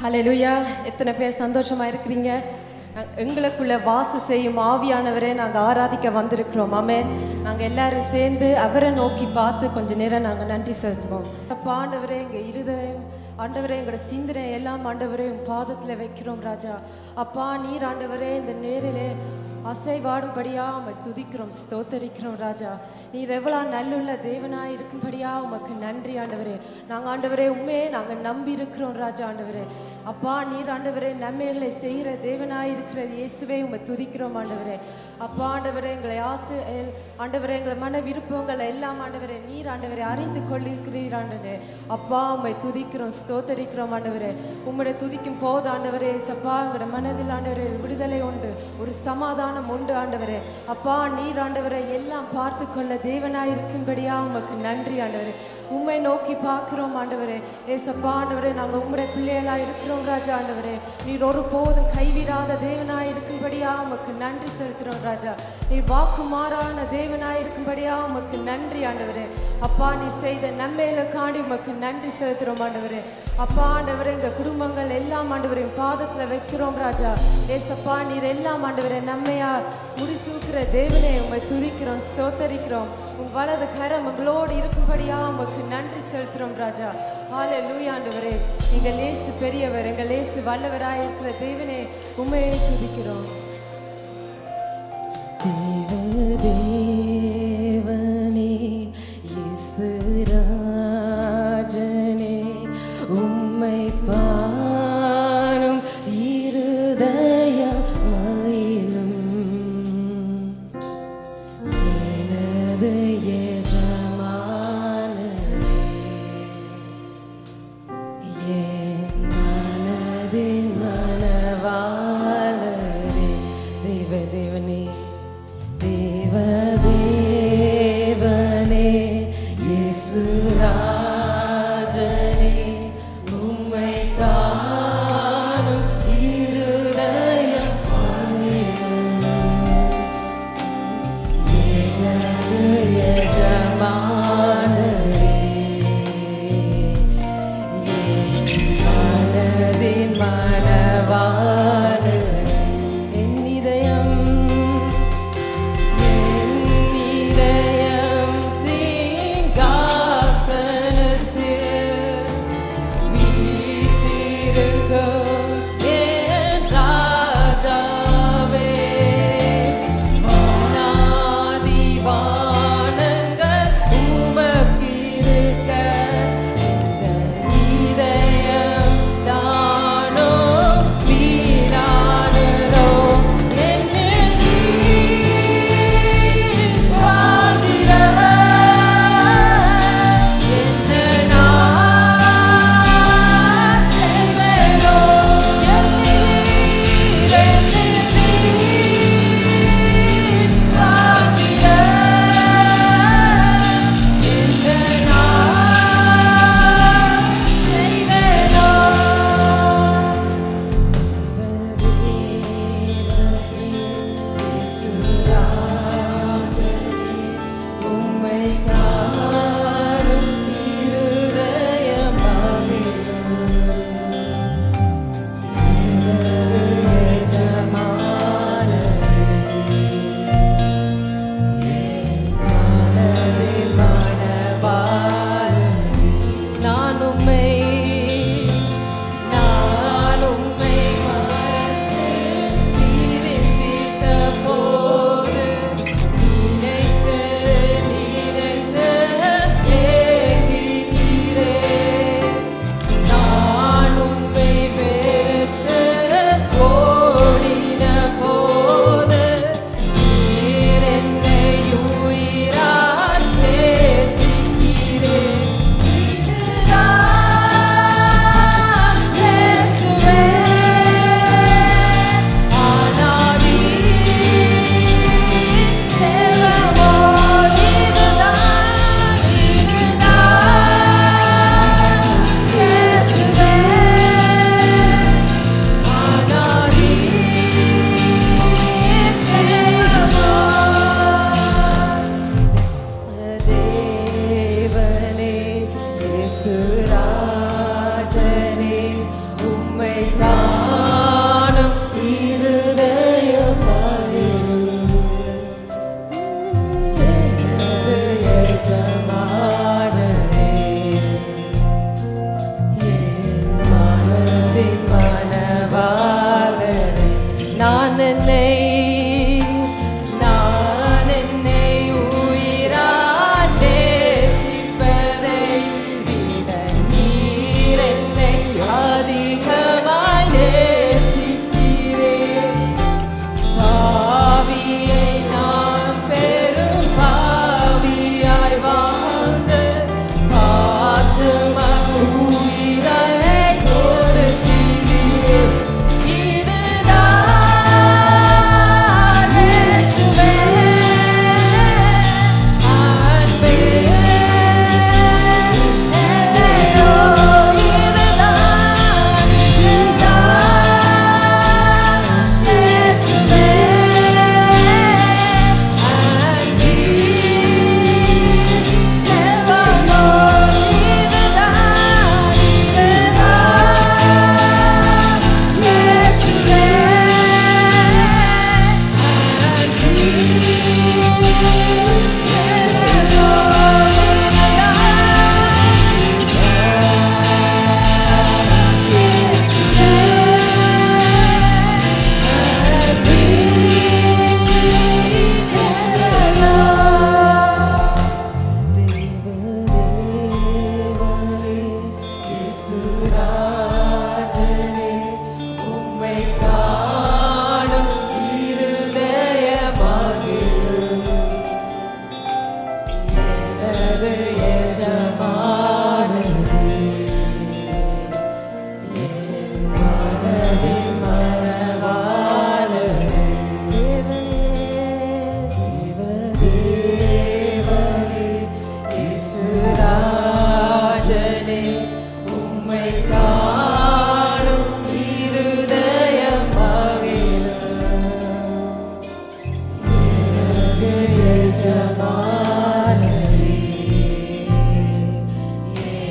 ஹalleluya எத்தனை பேர் சந்தோஷமா இருக்கிறீங்க நாங்க- எங்களுக்குள்ள வாசு செய்யும் ஆவியானவரே நாங்க ஆராதிக்க வந்திருக்கிறோம் ஆமென் நாங்க எல்லாரும் சேர்ந்து அவரை நோக்கி பார்த்து கொஞ்ச நேரம் நாங்க நன்றி செலுத்துவோம் அப்பா, ஆண்டவரே எங்க இருதயம் ஆண்டவரே எங்களோட சிந்தனை எல்லாம் ஆண்டவரே உம் பாதத்துல வைக்கிறோம் ராஜா அப்பா நீர் ஆண்டவரே இந்த நேரிலே அசைவாடும்படியா உம்மை துதிக்கிறோம் ஸ்தோத்தரிக்கிறோம் ராஜா நீர் எவ்வளோ நல்லுள்ள தேவனாய் இருக்கும்படியா உமக்கு நன்றி ஆண்டவரே நாங்கள் ஆண்டவரே உண்மையே நாங்கள் நம்பி இருக்கிறோம் ராஜா ஆண்டவரே அப்பா நீர் ஆண்டவரே நன்மைகளை செய்கிற தேவனாய் இருக்கிற இயேசுவே உம்மை துதிக்கிறோம் ஆண்டவரே அப்பா ஆண்டவரே எங்களை ஆசை எல்- ஆண்டவரே எங்களை மன விருப்பங்கள் எல்லாம் ஆண்டவரே நீர் ஆண்டவரே அறிந்து கொள்ளிருக்கிறீர் ஆண்டவரே அப்பா உம்மை துதிக்கிறோம் ஸ்தோத்தரிக்கிறோம் ஆண்டவரே உம்முடைய துதிக்கும் போது ஆண்டவரே சப்பா எங்களோட மனதில் ஆண்டவரே விடுதலை உண்டு ஒரு சமாதானம் உண்டு ஆண்டவரே அப்பா நீர் ஆண்டவரே எல்லாம் பார்த்து கொள்ள தேவனாய் இருக்கும்படியா உமக்கு நன்றி ஆண்டவரே உம்மை நோக்கி பார்க்கிறோம் ஆண்டவரே ஏசப்பா ஆண்டவரே நாங்கள் உம்முடைய பிள்ளைகளா இருக்கிறோம் ராஜா ஆண்டவரே நீர் ஒரு போதும் கைவிடாத தேவனாய் இருக்கும்படியா உமக்கு நன்றி செலுத்துறோம் ராஜா நீர் வாக்கு மாறான தேவனாய் இருக்கும்படியா உமக்கு நன்றி ஆண்டவரே அப்பா நீர் செய்த நன்மையில காண்டி உமக்கு நன்றி செலுத்துறோம் ஆண்டவரே அப்பா ஆண்டவரே எங்க குடும்பங்கள் எல்லாம் ஆண்டவரே உம் பாதத்துல வைக்கிறோம் ராஜா ஏசப்பா நீர் எல்லாம் ஆண்டவரே நம்மையா முடிசூக்கிற தேவனே உம்மை துதிக்கிறோம் ஸ்தோத்தரிக்கிறோம் உம் வலது கரம் உங்களோடு இருக்கும்படியா உமக்கு நன்றி செலுத்துறோம் ராஜா ஹாலே ஆண்டவரே எங்க லேசு பெரியவர் எங்க லேசு வல்லவராய் இருக்கிற தேவனே உண்மையை துதிக்கிறோம் தேவதேவனே இசுராஜனே உம்மை பாரும் இருதயம் மயிலும் எனது எஜமானரே என் மனதின் மனவாளரே தேவ தேவனே தேவ தேவனே இயேசுரா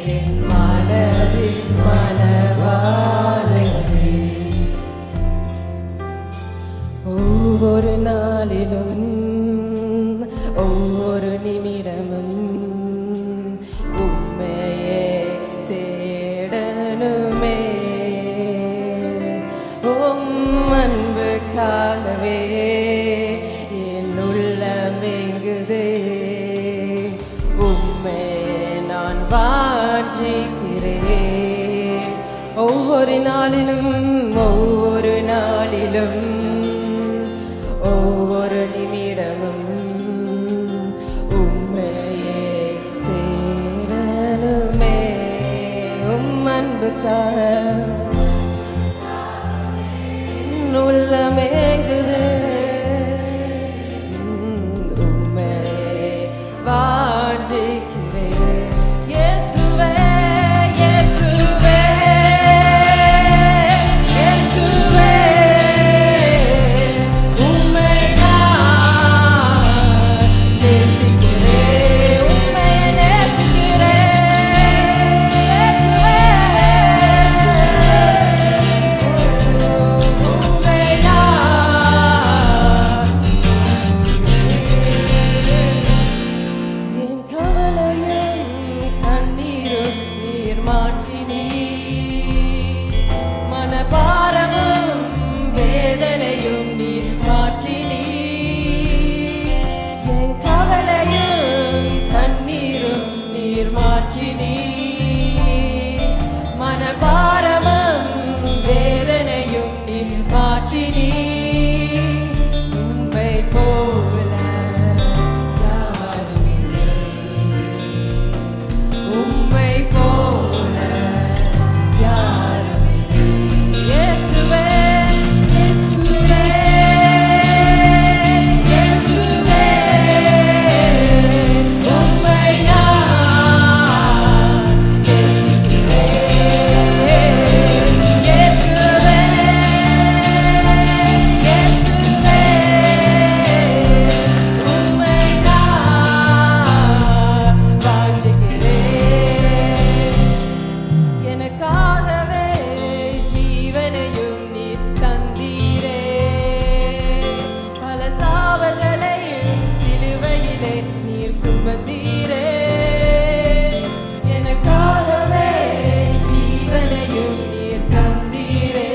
என் மனதின் மனவாளனே ஒவ்வொரு நாளிலும் ஒவ்வொரு நிமிடமும் உண்மையே தேடணுமே உம் அன்புக்காகவே என் உள்ளம் எங்குதே உண்மையே நான் வாஞ்சிக்கிறேன் ஒவ்வொரு நாளிலும் ஒவ்வொரு நாளிலும் ஒவ்வொரு நிமிடமும் உண்மையே தேடலுமே உம் அன்புக்காக என் உள்ளமேங்குது உண்மையே வாஞ்சிக்கிறேன் இயேசுவே இயேசுவே இயேசுவே உம்மை நான் நேசிக்கிறேன் உம்மை நேசிக்கிறேன் இயேசுவே உம்மை நான் என் கவலையும் கண்ணீரும் நீர் மாற்றினீ மனபாரமும் வேதனையும் நீர் மாற்றினீ என் கவலையும் கண்ணீரும் நீர் மாற்றினீ மனபாரமும் வேதனையும் நீர் மாற்றினீ உம்மை போல யாரும் இல்லை. உம்மை போல யாரும் இல்லை. இயேசுவே, இயேசுவே, இயேசுவே, உம்மை நான் நேசிக்கிறேன். இயேசுவே, இயேசுவே, உம்மை நான் வாஞ்சிக்கிறேன். எனக்காகவே ஜீவனையும் நீர் தந்தீரே பல சாவங்களையும் சிலுவையிலே நீர் சுமந்தீரே எனக்காகவே ஜீவனையும் நீர் தந்தீரே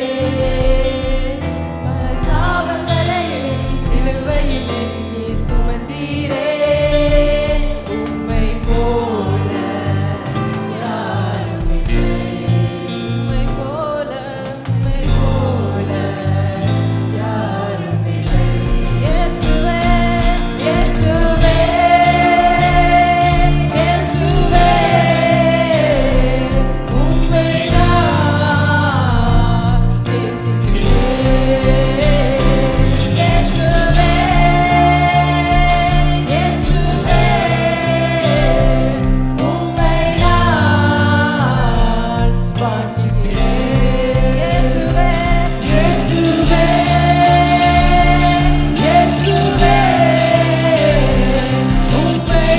பல சாவங்களையும் சிலுவையிலே நீர் சுமந்தீரே உம்மை போல யாரும் இல்லை. உம்மை போல உம்மை போல யாரும் இல்லை. இயேசுவே, இயேசுவே, இயேசுவே, உம்மை நான் நேசிக்கிறேன். இயேசுவே, இயேசுவே, உம்மை நான் வாஞ்சிக்கிறேன். இயேசுவே, இயேசுவே, இயேசுவே, உம்மை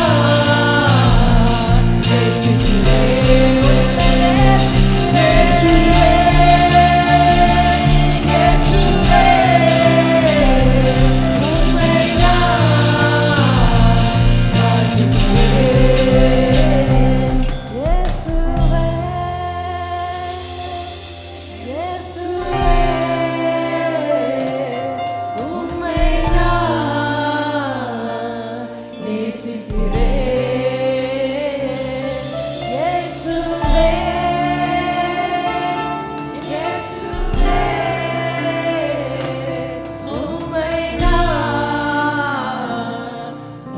நான் நேசிக்கிறேன். உம்மை நேசிக்கிறேன். இயேசுவே, உம்மை நான் வாஞ்சிக்கிறேன். இயேசுவே, இயேசுவே, உம்மை நான் நேசிக்கிறேன். இயேசுவே, இயேசுவே, உம்மை நான்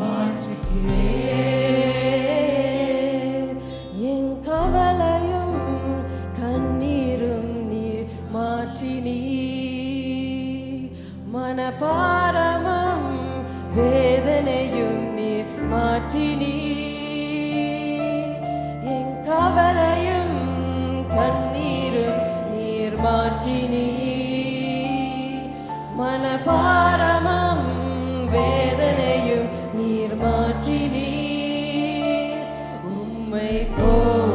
வாஞ்சிக்கிறேன். என் கவலையும் கண்ணீரும் நீர் மாற்றினீ மனபாரமும் வேதனையும் நீர் மாற்றினீ என் கவலையும் கண்ணீரும் நீர் மாற்றினீ மனபாரமும் வேதனையும் நீர் மாற்றினீ உம்மை போ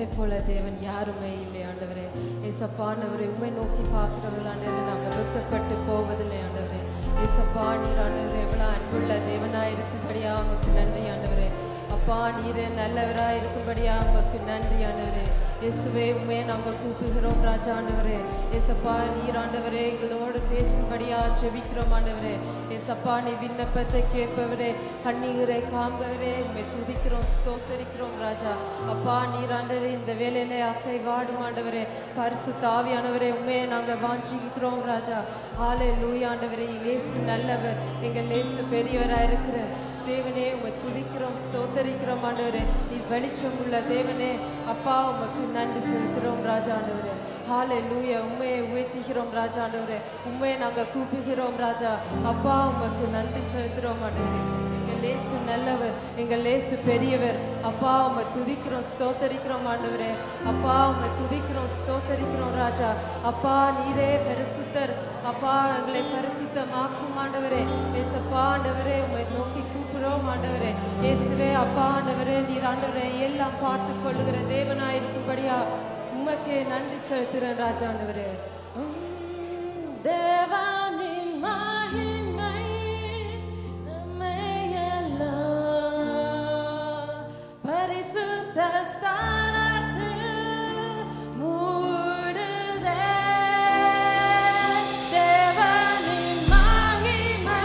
உண்மை போல தேவன் யாருமே இல்லை ஆண்டவரே ஏசப்பா ஆண்டவரே உண்மை நோக்கி பார்க்கிறவர்கள் ஆண்டவரே நாங்கள் வெட்கப்பட்டு போவதில்லை ஆண்டவரே ஏசப்பா நீர் ஆண்டவரே எவ்வளோ அன்புள்ள தேவனாக இருக்கும்படியா உமக்கு நன்றி ஆண்டவரே அப்பா நீரே நல்லவராக இருக்கும்படியா உமக்கு நன்றி ஆண்டவரே இயேசுவே உண்மையை நாங்கள் கூப்பிடுகிறோம் ராஜா ஆண்டவரே ஏசப்பா நீர் ஆண்டவரே எங்களோடு பேசும்படியா ஜெபிக்கிறோம் ஆண்டவரே ஏசப்பா நீ விண்ணப்பத்தை கேட்பவரே கண்ணீரை காண்பவரே உண்மை துதிக்கிறோம் ஸ்தோத்தரிக்கிறோம் ராஜா அப்பா நீர் ஆண்டவரே இந்த வேலையிலே அசைவாடும் ஆண்டவரே பரிசு தாவியானவரே உண்மையை நாங்கள் வாஞ்சிக்கிறோம் ராஜா ஆலே லூயாண்டவரே லேசு நல்லவர் எங்கள் லேசு பெரியவராக இருக்கிற தேவனே உம்மை துதிக்கிறோம் ஸ்தோத்தரிக்கிறோம் ஆண்டவரே நீ வெளிச்சம் உள்ள தேவனே அப்பா உமக்கு நன்றி செலுத்துகிறோம் ராஜா ஆண்டவரே ஹாலே லூயா உண்மையை உயர்த்துகிறோம் ராஜா ஆண்டவரே உண்மையை நாங்கள் கூப்பிடுகிறோம் ராஜா அப்பா உமக்கு நன்றி செலுத்துகிறோம் ஆண்டவரே எங்கள் லேசு நல்லவர் எங்கள் லேசு பெரியவர் அப்பா உம்மை துதிக்கிறோம் ஸ்தோத்தரிக்கிறோம் ஆண்டவரே அப்பா உம்மை துதிக்கிறோம் ஸ்தோத்தரிக்கிறோம் ராஜா அப்பா நீரே பரிசுத்தர் அப்பா எங்களை பரிசுத்தமாக்கும் ஆண்டவரே ஏசப்பா ஆண்டவரே உம்மை நோக்கி கூப்பிடுறோம் ஆண்டவரே இயேசுவே அப்பா ஆண்டவரே நீர் ஆண்டவரே எல்லாம் பார்த்து கொள்ளுகிற தேவனாய் இருக்கும்படியா உமக்கே நன்றி செலுத்துகிறேன் ராஜா ஆண்டவரே உம் தேவனின் மகிமை நம்மையெல்லாம் பரிசுத்த ஸ்தானத்தில் மூடுதே. தேவனின் மகிமை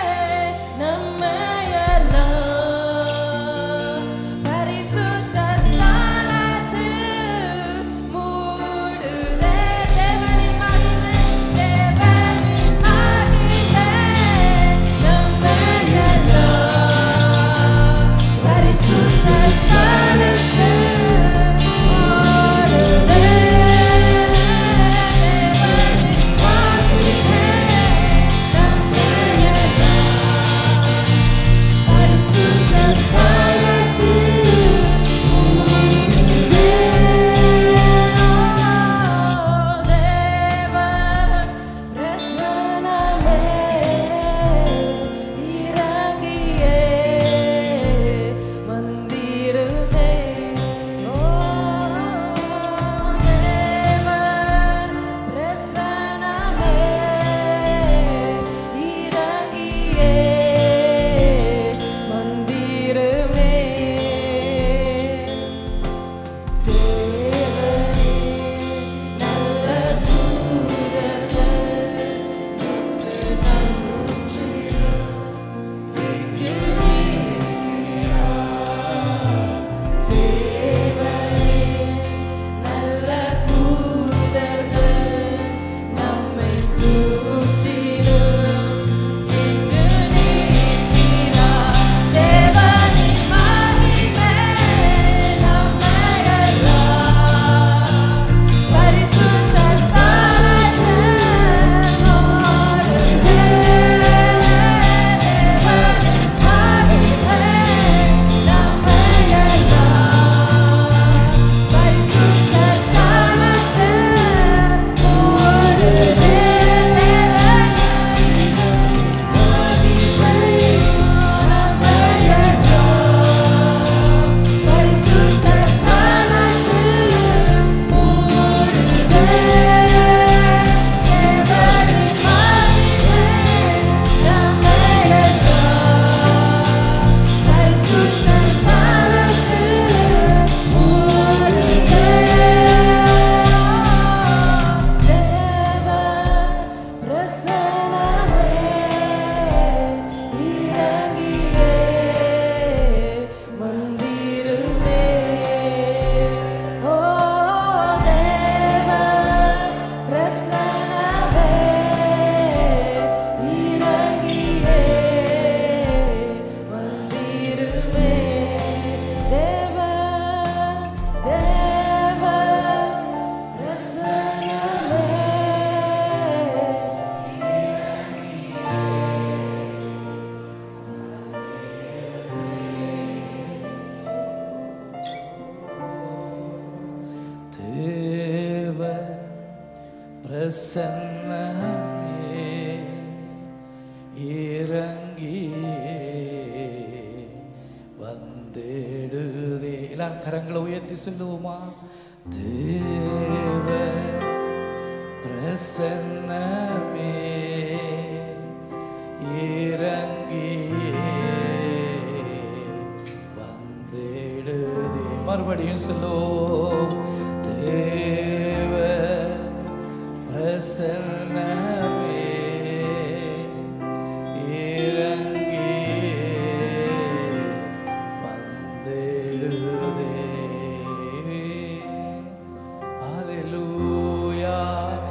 நம்மையெல்லாம் பரிசுத்த ஸ்தானத்தில் மூடுதே. தேவனின் மகிமை, தேவனின் மகிமை நம்மையெல்லாம் பரிசுத்த ஸ்தானத்தில் மூடுதே. தேவனின் மகிமை நம்மையெல்லாம் பரிசுத்த ஸ்தானத்தில் மூடுதே. தேவ பிரசன்னமே இறங்கியே மந்திருமே ஓ தேவ பிரசன்னமே இறங்கியே மந்திருமே தேவனே நல்ல தூதர்கள் என்று சமுற்றிலும் இங்கு நீக்கிறார். தேவனே நல்ல தூதர்கள் நம்மை சுற்றிலும் இங்கு நீக்கிறார். தேவனின் மகிமை நம்மையெல்லாம் பரிசுத்த ஸ்தானத்தில் மூடுதே. தேவனின் மகிமை நம்மையெல்லாம் பரிசுத்த ஸ்தானத்தில் மூடுதே. பிரசனமே இறங்கியே மந்திருமே ஓ தேவ பிரசனமே இறங்கியே மந்திருமே தேவ தேவ பிரசனமே தேவ பிரசன்னமே இறங்கி வந்தேடுதே எல்லாரும் எல்லாரும் கரங்களை உயர்த்தி சொல்லுவோமா தேவ பிரசன்னமே இறங்கியே வந்திடுதே மறுபடியும் சொல்லுவோம் தேவ பிரசன்னமே இறங்கியே வந்திடுதே Hallelujah.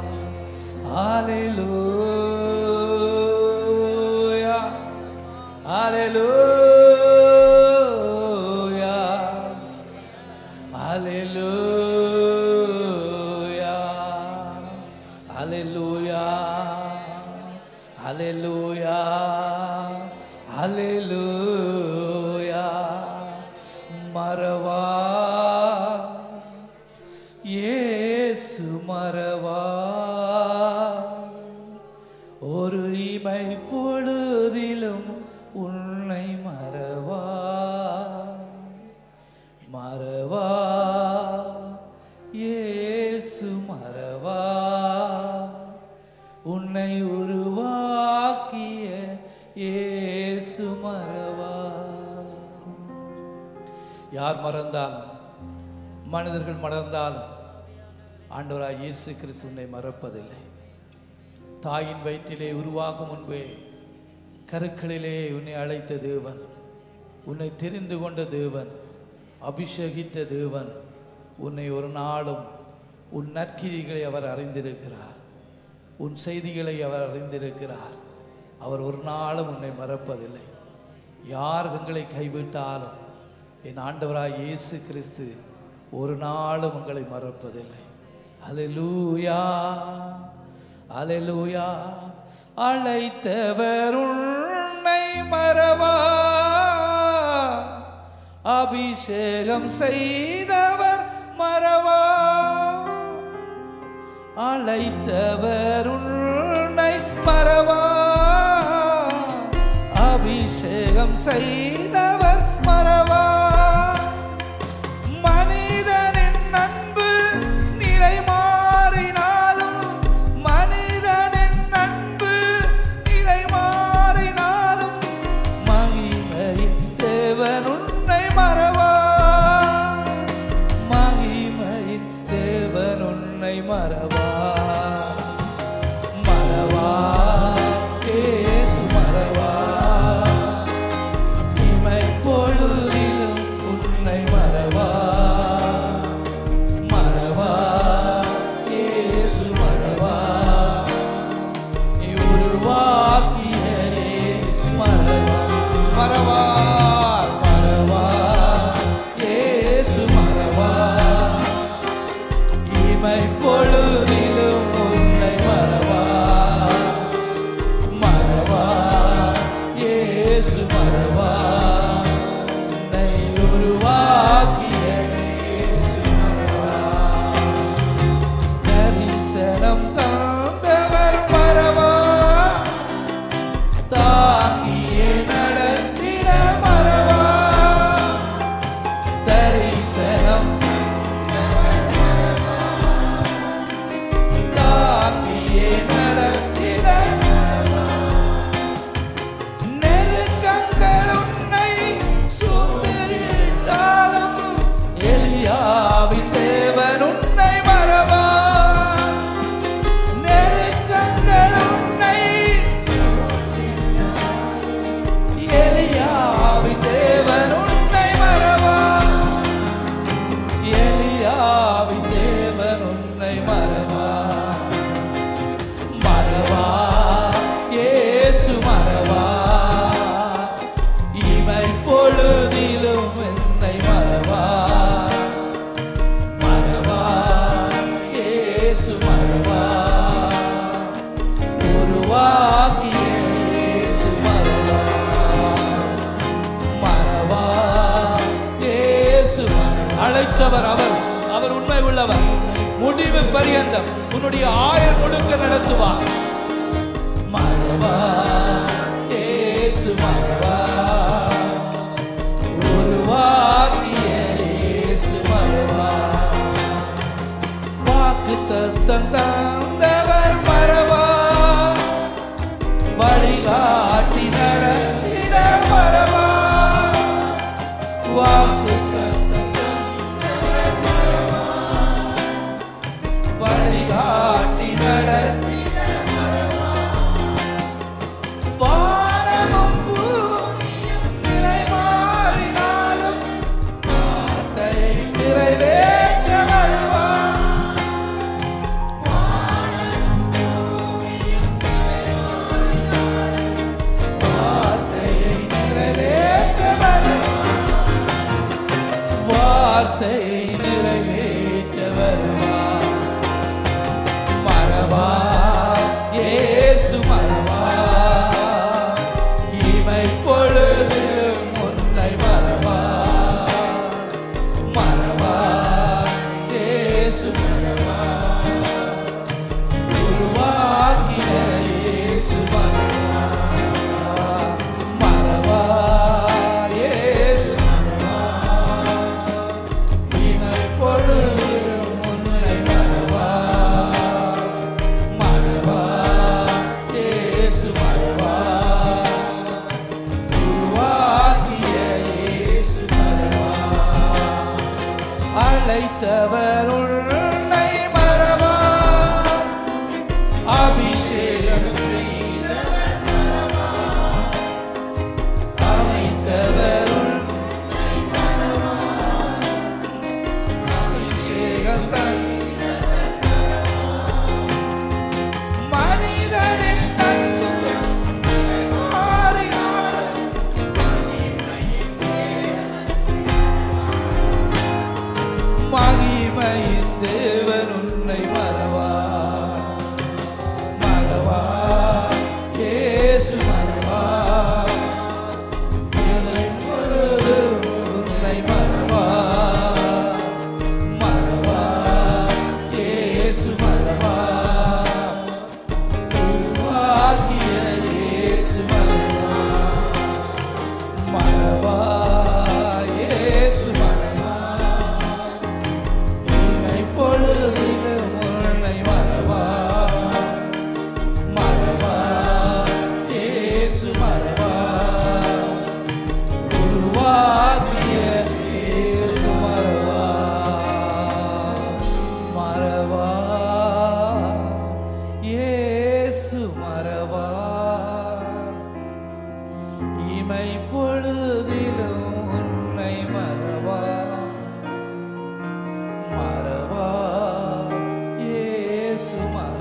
Hallelujah. Hallelujah. Hallelujah. Hallelujah. Hallelujah. Hallelujah. மறவா இயேசு மறவா ஒரு இமை பொழுதிலும் உன்னை மறவா மறவா இயேசு மறவா உன்னை உருவாக்கிய இயேசு மறவா யார் மறந்தாலும் மனிதர்கள் மறந்தாலும் ஆண்டவராய் இயேசு கிறிஸ்து உன்னை மறப்பதில்லை தாயின் வயிற்றிலே உருவாகும் முன்பே கருக்களிலே உன்னை அழைத்த தேவன் உன்னை தெரிந்து கொண்ட தேவன் அபிஷேகித்த தேவன் உன்னை ஒரு நாளும் உன் நற்கிரிகளை அவர் அறிந்திருக்கிறார் உன் செய்திகளை அவர் அறிந்திருக்கிறார் அவர் ஒரு நாளும் உன்னை மறப்பதில்லை யார் உங்களை கைவிட்டாலும் என் ஆண்டவராய் இயேசு கிறிஸ்து ஒரு நாளும் உங்களை மறப்பதில்லை அலலூயா அலலூயா அழைத்தவர் உன்னை மறவா அபிஷேகம் செய்தவர் மறவா அழைத்தவர் உன்னை மறவா அபிஷேகம் செய்தவர் மறவா மனிதனின் அன்பு நிலை மாறினாலும் மனிதனின் அன்பு நிலை மாறினாலும் மகிமையின் தேவன் உன்னை மறவா மகிமையின் தேவன் உன்னை மறவா மறவா இயேசு மறவா இமை பொழுதிலும் உன்னை மறவா மறவா இயேசு மறவா நீ உருவாக்கிய இயேசு மறவா மறவா மறவா இயேசு மறவா இமை பொழுதிலும் உன்னை மறவா மறவா இயேசு மறவா உன்னை உருவாக்கிய இயேசு மறவா தரிசனம் தந்தவர் மறவா தாங்கியே நடத்திட மறவா தரிசனம் தாங்கியே நடத்திட நெருக்கங்கள் உன்னை சூழ்ந்திட்டாலும் எலியாவின் தேவன் உன்னை மறவா நெருக்கங்கள் உன்னை எலியாவின் தேவன் உன்னை மறவா எலியாவின் தேவன் உன்னை மறவா மறவா இயேசு மறவா இமை பொழுதிலும் என்னை மறவா மறவா இயேசு மறவா உருவாக்கிய இயேசு மறவா மறவா இயேசு மறவா. அழைத்தவர் அவர் அவர் உண்மை உள்ளவர் முடிவு பரியந்தம் உன்னுடைய ஆயுள் முழுக்க நடத்துவார் மறவா இயேசு மறவா உருவாக்கிய இயேசு அழைத்தவர் உன்னை மறவா அபிஷேகம் செய்தவர் மறவா. அழைத்தவர் உன்னை மறவா. அபிஷேகம் செய்தவர் மறவா. மனிதனின் நட்பு மாறினாலும் மகிமையின் தேவன் உன்னை மறவா மறவா இயேசு மறவா என்னை பொழுதும் உன்னை மறவா மறவா இயேசு மறவா உருவாக்கிய இயேசு மறவா மறவா இயேசு மறவா இமை பொழுதிலும் உன்னை மறவா மறவா இயேசு மறவா உருவாக்கிய இயேசு மறவா மறவா இயேசு மறவா இமை பொழுதிலும் உன்னை மறவா மறவா இயேசு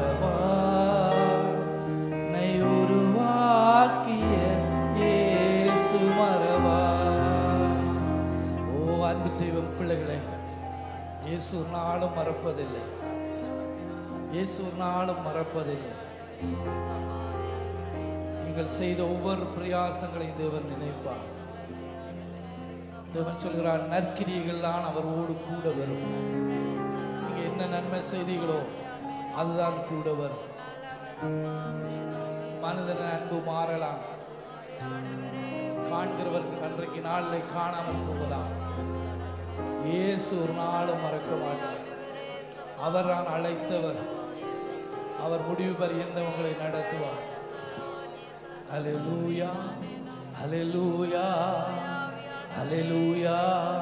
மறவானை உருவாக்கிய இயேசு மறவா ஓ அன்பு தெய்வம் பிள்ளைகளே இயேசு ஒரு நாளும் மறப்பதில்லை இயேசு ஒரு நாளும் மறப்பதில்லை நீங்கள் செய்த ஒவ்வொரு பிரயாசங்களையும் தேவன் நினைப்பார் தேவன் சொல்கிறார் நற்கிரியைகள் தான் அவரோடு கூட வரும் நீங்க என்ன நன்மை செய்தீங்களோ அதுதான் கூட வரும் மனிதன அன்பு மாறலாம் காண்கிறவர்கள் அன்றைக்கு நாளில் காணாமல் போகலாம் இயேசு ஒரு நாளும் மறக்க மாட்டார் அவர் தான் அழைத்தவர் அவர் முடிவு பரியந்த உங்களை நடத்துவார் அலெலூயா அலெலூயா அலெலூயா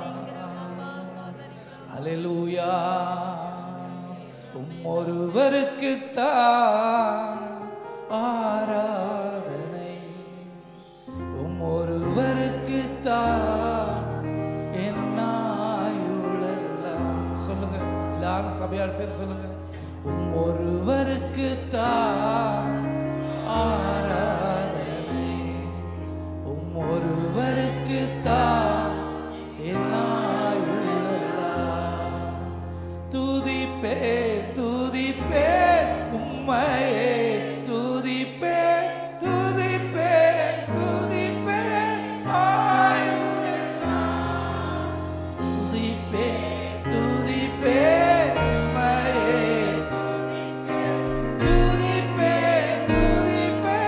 அலெலூயா உம்மொருவருக்குத்தான் ஆராதனை உம்மொருவருக்குத்தான் என்னாயுள்ளெல்லாம் சொல்லுங்க எல்லாரும் சபையார் சேர்ந்து சொல்லுங்க உம்மொருவருக்குத்தான் ஆராதனை உம்மொருவருக்குத்தான் என்னாயுள்ளெல்லாம் துதிப்பே துதிப்பே உம்மையே துதிப்பே துதிப்பே துதிப்பே ஆயுளெல்லாம் துதிப்பே துதிப்பே உம்மையே துதிப்பே துதிப்பே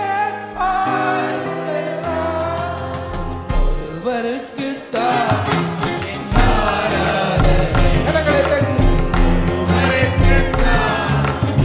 ஆயுளெல்லாம் ஒருவருக்குத்தான் என் ஆராதனை. கரங்களை தட்டி.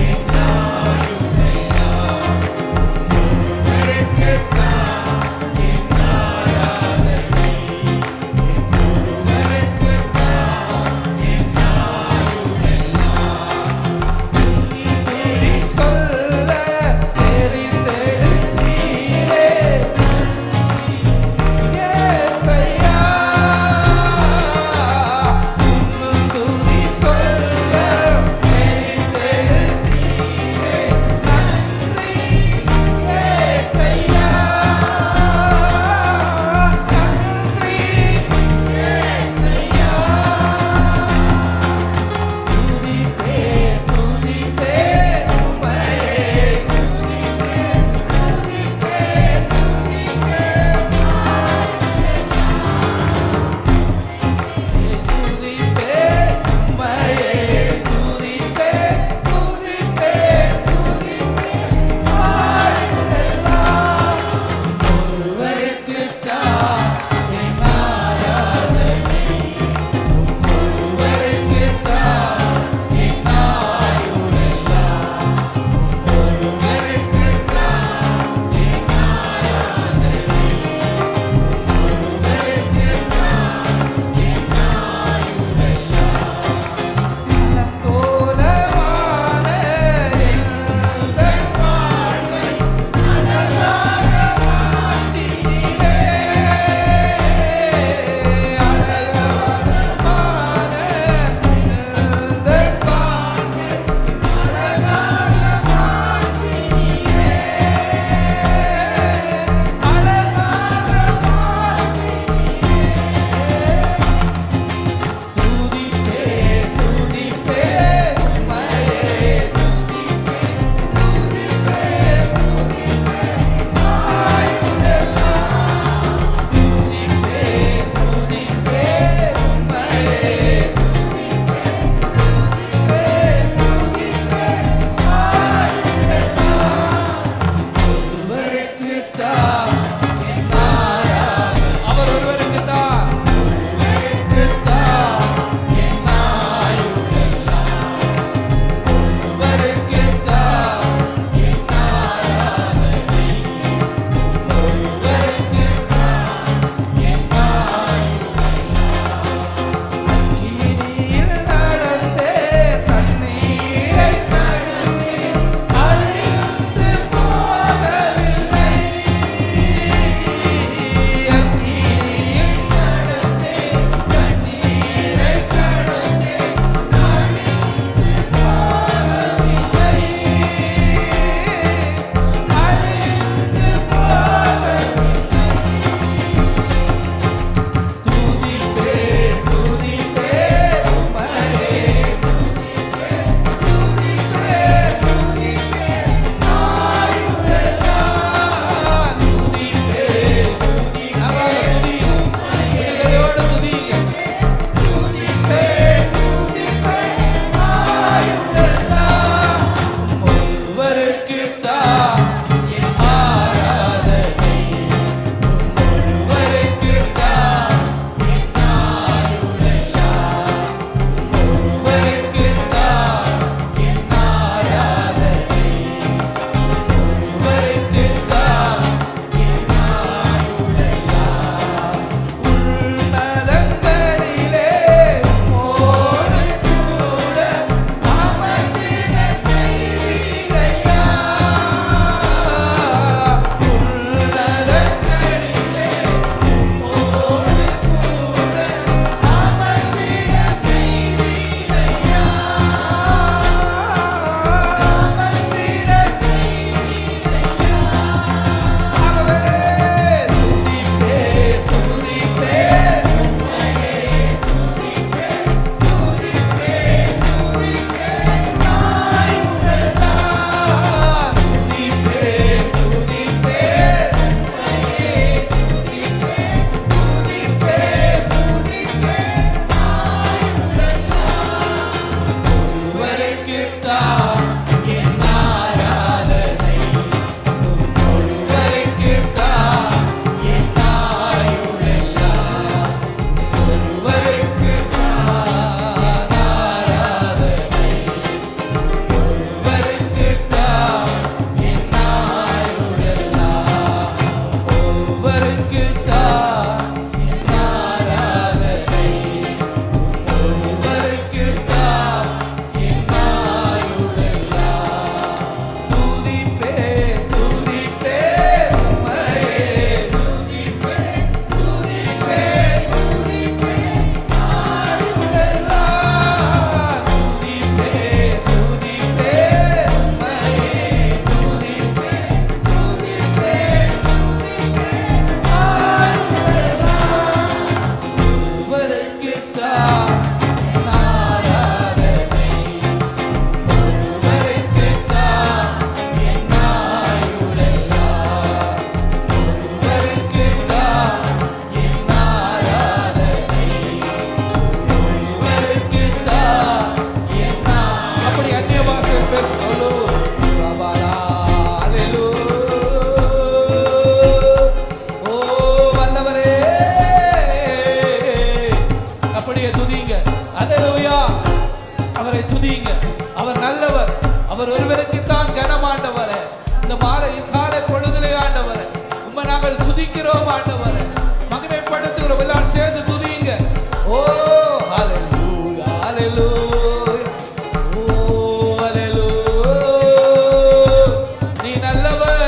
அவரை துதிங்க அவர் நல்லவர் அவர் ஒருவருக்கு தான் கனமாண்டவர் இந்த மாலை காலை பொழுதிலே ஆண்டவர் உண்மை நாங்கள் துதிக்கிறோம் ஆண்டவர் மகிமைப்படுத்துகிறோம் எல்லாரும் சேர்ந்து துதிங்க ஓ ஹalleluya ஹalleluya ஓ ஹalleluya நீ நல்லவர்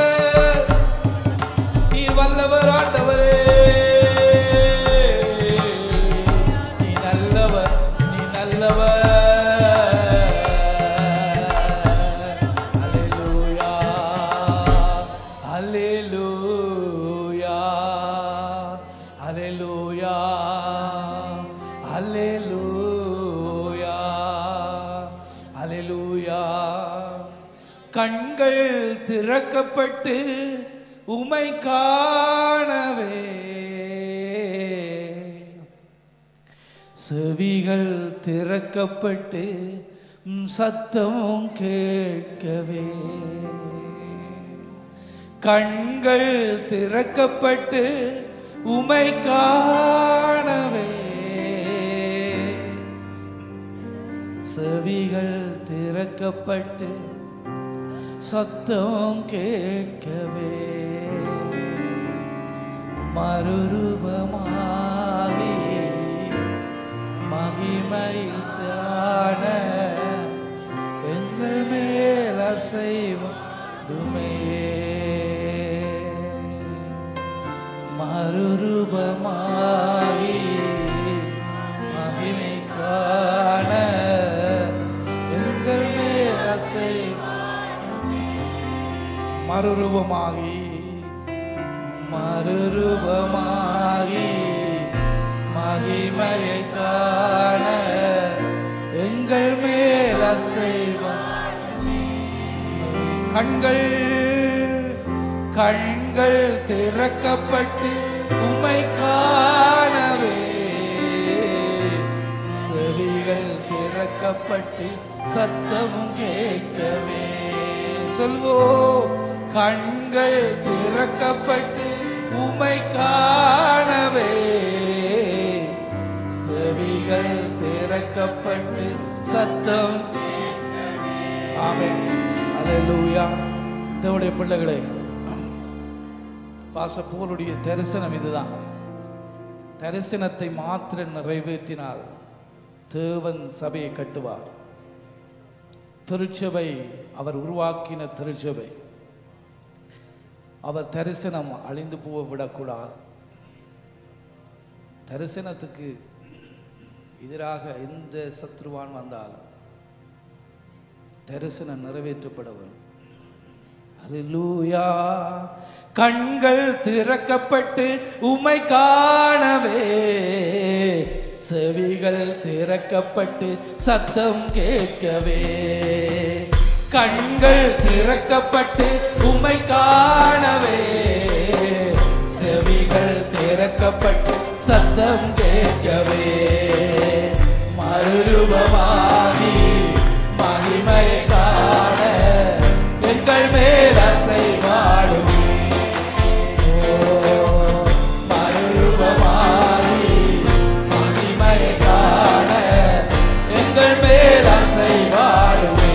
நீ வல்லவர் ஆண்டவரே நீ நல்லவர் நீ நல்லவர் அல்லேலூயா அல்லேலூயா அல்லேலூயா அல்லேலூயா அல்லேலூயா கண்கள் திறக்கப்பட்டு உமை காணவே செவிகள் திறக்கப்பட்டு உம் சத்தம் கேட்கவே கண்கள் திறக்கப்பட்டு உமை காணவே செவிகள் திறக்கப்பட்டு சத்தம் கேட்கவே மறுரூபமாகி மகிமையில் சாண எங்கள் மேல் அசைவதுமே மறுரூபமாகி மகிமை காண எங்கள் மேல் அசைவ மறுரூபமாகி மறுரூபமாகி மகிமையை காண எங்கள் மேல் அசைவம் கண்கள் கண்கள் திறக்கப்பட்டு உமை காணவே செவிகள் திறக்கப்பட்டு சத்தமும் கேட்கவே சொல்வோ கண்கள் திறக்கப்பட்டு உமை காணவே செவிகள் திறக்கப்பட்டு சத்தம் ஆமென் அல்லேலூயா தேவனுடைய பிள்ளைகளே பாசப்போருடைய தரிசனம் இதுதான் தரிசனத்தை மாத்திரம் நிறைவேற்றினால் தேவன் சபையை கட்டுவார் திருச்சபை அவர் உருவாக்கின திருச்சபை அவர் தரிசனம் அழிந்து போக விடக்கூடாது தரிசனத்துக்கு எதிராக எந்த சத்ருவான் வந்தாலும் தரிசனம் நிறைவேற்றப்பட வேண்டும் அல்லேலூயா கண்கள் திறக்கப்பட்டு உமை காணவே செவிகள் திறக்கப்பட்டு சத்தம் கேட்கவே கண்கள் திறக்கப்பட்டு உமை காணவே செவிகள் திறக்கப்பட்டு சத்தம் கேட்கவே மறுரூபமாகி மகிமையை காண எங்கள் மேல் அசைவாடும் மறுரூபமாகி மகிமையை காண எங்கள் மேல் அசைவாடுமே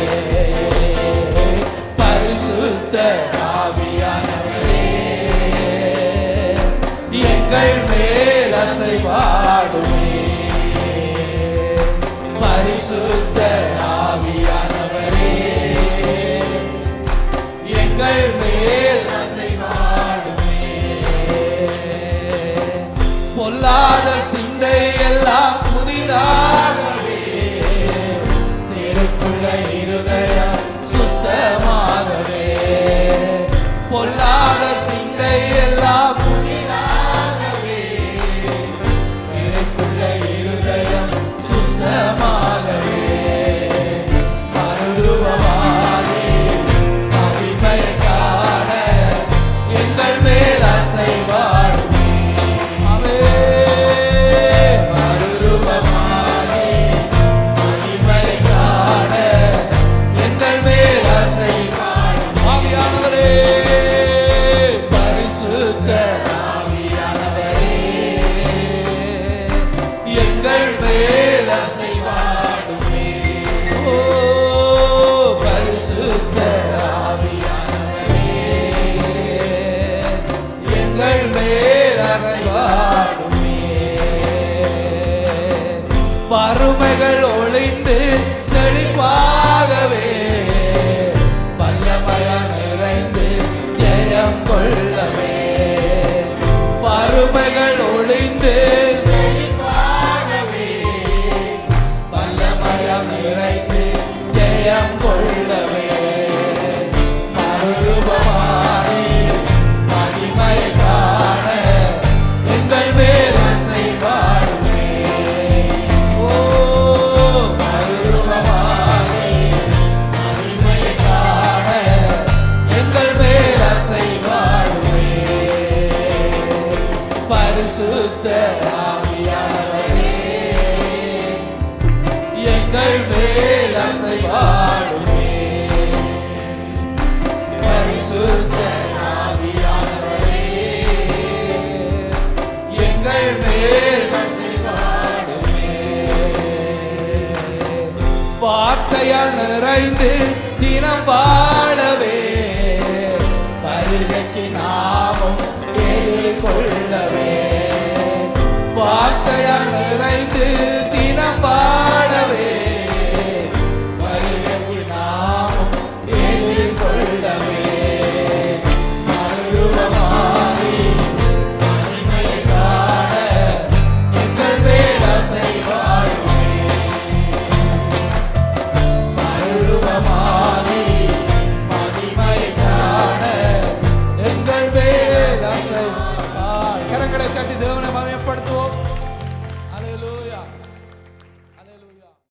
பரிசுத்த ஆவியானவரே எங்கள் மேல் அசைவாடுமே பரிசுத்த ஆவியானவரே எங்கள் மேல் அசைவாடுமே பொல்லாத சிந்தை எல்லாம் புதிதாகவே திருக்குள்ள இருதயம் சுத்தமாகவே பொல்லாத சிந்தை எல்லாம் புதிதாகவே திருக்குள்ள இருதயம் சுத்தமாகவே நிறைந்து ஜெயம் கொள்ளவே மறுரூபமானி மகிமை காண எங்கள் மேல் அசைவாடுமே ஓ மறுரூபமானி மகிமை காண எங்கள் மேல் அசைவாடுமே பரிசுத்த ஆவியானவரே எங்கள் மேல் அசைவாடுமே பரிசுத்த ஆவியானவரே எங்கள் மேல் அசைவாடுமே வார்த்தையால் நிறைந்து தினம் வாழவே பருகைக்கு நாமும் எதிர்கொள்ளவே வார்த்தையால் நிறைந்து